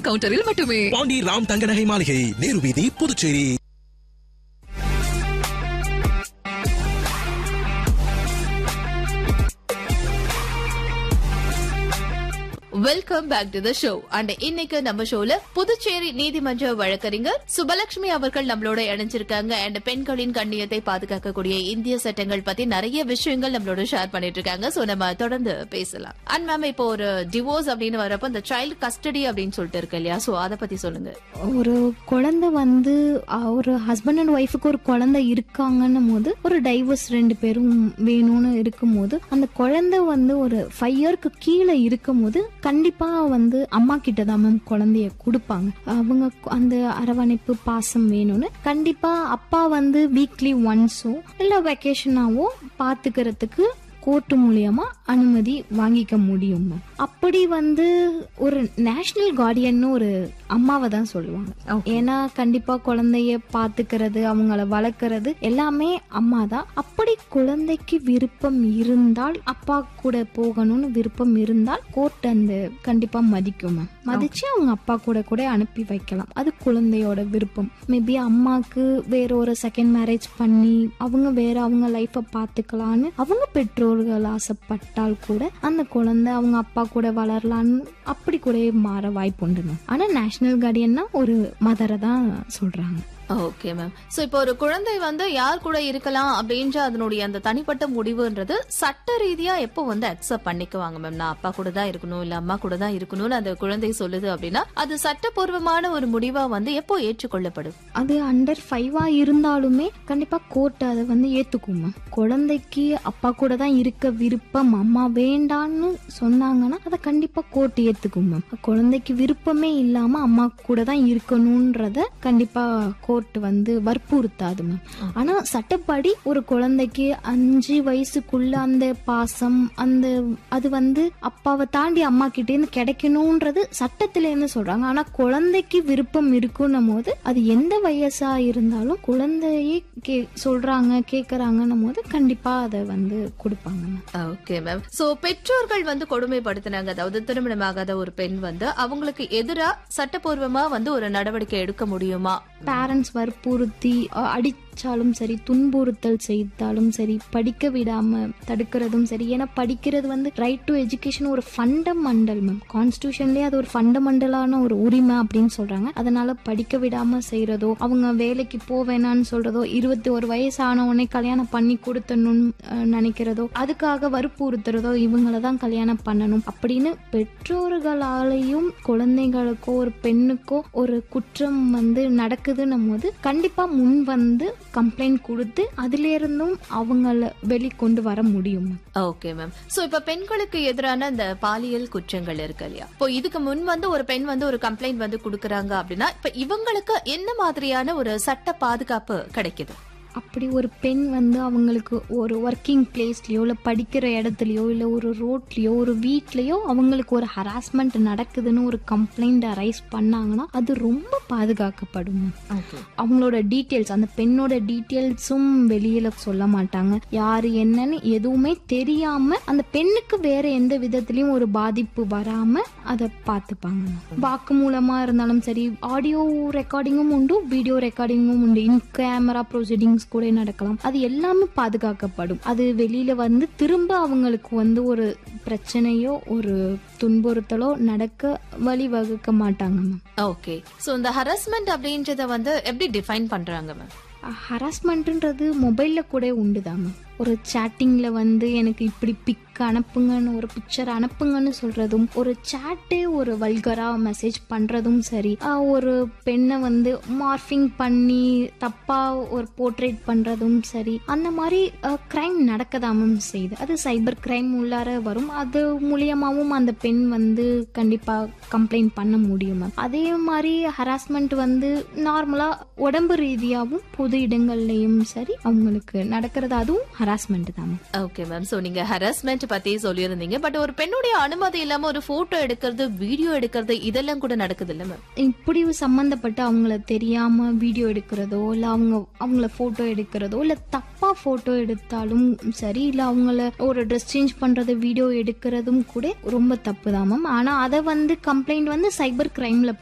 கவுண்டரில் மட்டுமே பாண்டி ராம் தங்க நகை மாளிகை நேரு வீதி Puducherry welcome back to the show and இன்னைக்கு நம்ம ஷோல புதுச்சேரி நீதிமன்ற வழக்கறிஞர் சுபலட்சுமி அவர்கள் நம்மளோட இணைஞ்சிருக்காங்க அண்ட் பெண்களின் கண்ணியத்தை பாதுகாக்கக்கூடிய இந்திய சட்டங்கள் பத்தி நிறைய விஷயங்கள் நம்மளோட ஷேர் பண்ணிட்டு இருக்காங்க சோ நம்ம தொடர்ந்து பேசலாம் அண்ட் மேம் இப்போ ஒரு டிவோர்ஸ் அப்படின்னு வரப்போ இந்த சைல்டு கஸ்டடி அப்படின்னு சொல்லிட்டு இருக்கு இல்லையா சோ அதை பத்தி சொல்லுங்க ஒரு குழந்தை வந்து அஹ், ஒரு ஹஸ்பண்ட் அண்ட் ஒய்ஃபுக்கு ஒரு குழந்தை இருக்காங்கன்னும் போது ஒரு டைவர்ஸ் ரெண்டு பேரும் வேணும்னு இருக்கும்போது அந்த குழந்தை வந்து ஒரு ஃபைவ் இயர்க்கு கீழே இருக்கும்போது கண்டிப்பா வந்து அம்மா கிட்ட தான் மேம் குழந்தைய கொடுப்பாங்க அவங்க கு- அந்த அரவணைப்பு பாசம் வேணும்னு கண்டிப்பா அப்பா வந்து வீக்லி ஒன்ஸோ இல்ல வெக்கேஷனாவோ பாத்துக்கிறதுக்கு கோர்ட்டு மூலியமா அனுமதி வாங்கிக்க முடியும் மேம். அப்படி வந்து ஒரு நேஷனல் கார்டியன்னு ஒரு அம்மாவை தான் சொல்லுவாங்க ஏன்னா கண்டிப்பா குழந்தைய பாத்துக்கிறது அவங்கள வளர்க்கறது எல்லாமே அம்மா தான் அப்படி குழந்தைக்கு விருப்பம் இருந்தால் அப்பா கூட போகணும்னு விருப்பம் இருந்தால் கோர்ட் அந்த கண்டிப்பா மதிக்கும் மேம் மதிச்சு அவங்க அப்பா கூட கூட அனுப்பி வைக்கலாம் அது குழந்தையோட விருப்பம் மேபி அம்மாக்கு வேற ஒரு செகண்ட் மேரேஜ் பண்ணி அவங்க வேற அவங்க லைஃப பாத்துக்கலான்னு அவங்க பெற்றோர்கள் ஆசைப்பட்டால் கூட அந்த குழந்தை அவங்க அப்பா கூட வளரலான்னு அப்படி கூட மாற வாய்ப்பு உண்டு மேம் ஆனா நேஷனல் கார்டியன்னா ஒரு மதரை தான் சொல்றாங்க ஓகே மேம் சோ இப்போ ஒரு குழந்தை வந்து யார் கூட இருக்கலாம் அப்படின்ற அதனுடைய அந்த தனிப்பட்ட முடிவுன்றது சட்ட ரீதியா எப்போ வந்து அக்செப்ட் பண்ணிக்குவாங்க மேம் நான் அப்பா கூட தான் இருக்கணும் இல்ல அம்மா கூட தான் இருக்கணும்னு அந்த குழந்தை சொல்லுது அப்படின்னா அது சட்டப்பூர்வமான ஒரு முடிவா வந்து எப்போ ஏற்றுக்கொள்ளப்படும் அது அண்டர் ஃபைவா இருந்தாலுமே கண்டிப்பா கோர்ட் அதை வந்து ஏத்துக்கும் மேம் குழந்தைக்கு அப்பா கூட தான் இருக்க விருப்பம் அம்மா வேண்டான்னு சொன்னாங்கன்னா அதை கண்டிப்பா கோர்ட் ஏத்துக்கும் மேம் குழந்தைக்கு விருப்பமே இல்லாம அம்மா கூட தான் இருக்கணும்ன்றத கண்டிப்பா கோர்ட் வந்து வற்புறுத்தாது மேம் ஆனா சட்டப்படி ஒரு குழந்தைக்கு அஞ்சு வயசுக்குள்ள அந்த பாசம் அந்த அது வந்து அப்பாவை தாண்டி அம்மா கிட்டே இருந்து கிடைக்கணும்ன்றது சட்டத்துல இருந்து சொல்றாங்க ஆனா குழந்தைக்கு விருப்பம் இருக்குன்னும் போது அது எந்த வயசா இருந்தாலும் குழந்தையே கே சொல்றாங்க கேக்குறாங்கன்னும் போது கண்டிப்பா அதை வந்து கொடுப்பாங்க மேம் ஓகே மேம் சோ பெற்றோர்கள் வந்து கொடுமைப்படுத்தினாங்க அதாவது திருமணமாகாத ஒரு பெண் வந்து அவங்களுக்கு எதிரா சட்டப்பூர்வமா வந்து ஒரு நடவடிக்கை எடுக்க முடியுமா பேரண்ட்ஸ் வற்புறுத்தி அஹ், அடிச்சாலும் சரி துன்புறுத்தல் செய்தாலும் சரி படிக்க விடாம தடுக்கிறதும் சரி ஏன்னா படிக்கிறது வந்து ரைட் டு எஜுகேஷன் ஒரு ஃபண்டமெண்டல் மேம் கான்ஸ்டியூஷன்லயே அது ஒரு ஃபண்டமெண்டலான ஒரு உரிமை அப்படின்னு சொல்றாங்க அதனால படிக்க விடாம செய்யறதோ அவங்க வேலைக்கு போவேணான்னு சொல்றதோ இருபத்தி ஒரு வயசு ஆன உடனே கல்யாணம் பண்ணி கொடுத்தணும்னு அஹ், நினைக்கிறதோ அதுக்காக வற்புறுத்துறதோ இவங்கள தான் கல்யாணம் பண்ணணும் அப்படின்னு பெற்றோர்களாலையும் குழந்தைகளுக்கோ ஒரு பெண்ணுக்கோ ஒரு குற்றம் வந்து நடக்குதுன்னும் போது கண்டிப்பா முன் வந்து கம்ப்ளைண்ட் கொடுத்து அதுல இருந்தும் அவங்கள வெளிக்கொண்டு வர முடியும் ஓகே மேம் சோ இப்ப பெண்களுக்கு எதிரான இந்த பாலியல் குற்றங்கள் இருக்கு இல்லையா இப்போ இதுக்கு முன் வந்து ஒரு பெண் வந்து ஒரு கம்ப்ளைண்ட் வந்து கொடுக்கறாங்க அப்படின்னா இப்ப இவங்களுக்கு என்ன மாதிரியான ஒரு சட்ட பாதுகாப்பு கிடைக்குது அப்படி ஒரு பெண் வந்து அவங்களுக்கு ஒரு ஒர்க்கிங் பிளேஸ்லயோ இல்ல படிக்கிற இடத்துலயோ இல்ல ஒரு ரோட்லயோ ஒரு வீட்லயோ அவங்களுக்கு ஒரு ஹராஸ்மெண்ட் நடக்குதுன்னு ஒரு கம்ப்ளைண்ட் அரைஸ் பண்ணாங்கன்னா அது ரொம்ப பாதுகாக்கப்படும் அவங்களோட டீட்டெயில்ஸ் அந்த பெண்ணோட டீட்டெயில்ஸும் வெளியில சொல்ல மாட்டாங்க யாரு என்னன்னு எதுவுமே தெரியாம அந்த பெண்ணுக்கு வேற எந்த விதத்திலயும் ஒரு பாதிப்பு வராம அதை பார்த்துப்பாங்க வாக்கு மூலமா இருந்தாலும் சரி ஆடியோ ரெக்கார்டிங்கும் உண்டு வீடியோ ரெக்கார்டிங்கும் உண்டு இன் கேமரா ப்ரொசீடிங்ஸ் கூட நடக்கலாம் அது எல்லாமே பாதுகாக்கப்படும் அது வெளியில வந்து திரும்ப அவங்களுக்கு வந்து ஒரு பிரச்சனையோ ஒரு துன்புறுத்தலோ நடக்க வழிவகுக்க மாட்டாங்க மேம் ஓகே சோ இந்த ஹரஸ்மெண்ட் அப்படின்றத வந்து எப்படி டிஃபைன் பண்றாங்க மேம் ஹராஸ்மெண்ட்ன்றது மொபைல்ல கூட உண்டுதான் மேம் ஒரு சேட்டிங்ல வந்து எனக்கு இப்படி பிக் அனுப்புங்கன்னு ஒரு பிக்சர் அனுப்புங்கன்னு சொல்றதும் ஒரு சேட்டே ஒரு வல்கரா மெசேஜ் பண்றதும் சரி ஆஹ் ஒரு பெண்ணை வந்து மார்ஃபிங் பண்ணி தப்பா ஒரு போர்ட்ரேட் பண்றதும் சரி அந்த மாதிரி கிரைம் நடக்கதான் மேம் செய்யுது அது சைபர் கிரைம் உள்ளார வரும் அது மூலியமாவும் அந்த பெண் வந்து கண்டிப்பா கம்ப்ளைண்ட் பண்ண முடியும் மேம் அதே மாதிரி ஹராஸ்மெண்ட் வந்து நார்மலா உடம்பு ரீதியாகவும் பொது இடங்கள்லயும் சரி அவங்களுக்கு நடக்கிறது அதுவும் ஹராஸ்மெண்ட் தான் மேம் ஓகே மேம் சோ நீங்க ஹராஸ்மெண்ட் பத்தி சொல்லியிருந்தீங்க பட் ஒரு பெண்ணுடைய அனுமதி இல்லாம ஒரு போட்டோ எடுக்கிறது வீடியோ எடுக்கிறது இதெல்லாம் கூட நடக்குது இல்ல மேம் இப்படி சம்பந்தப்பட்ட அவங்கள தெரியாம வீடியோ எடுக்கிறதோ இல்ல அவங்க அவங்கள போட்டோ எடுக்கிறதோ இல்ல தப்பா போட்டோ எடுத்தாலும் சரி இல்ல அவங்கள ஒரு ட்ரெஸ் சேஞ்ச் பண்றது வீடியோ எடுக்கிறதும் கூட ரொம்ப தப்பு தான் மேம் ஆனா அதை வந்து கம்ப்ளைண்ட் வந்து சைபர் கிரைம்ல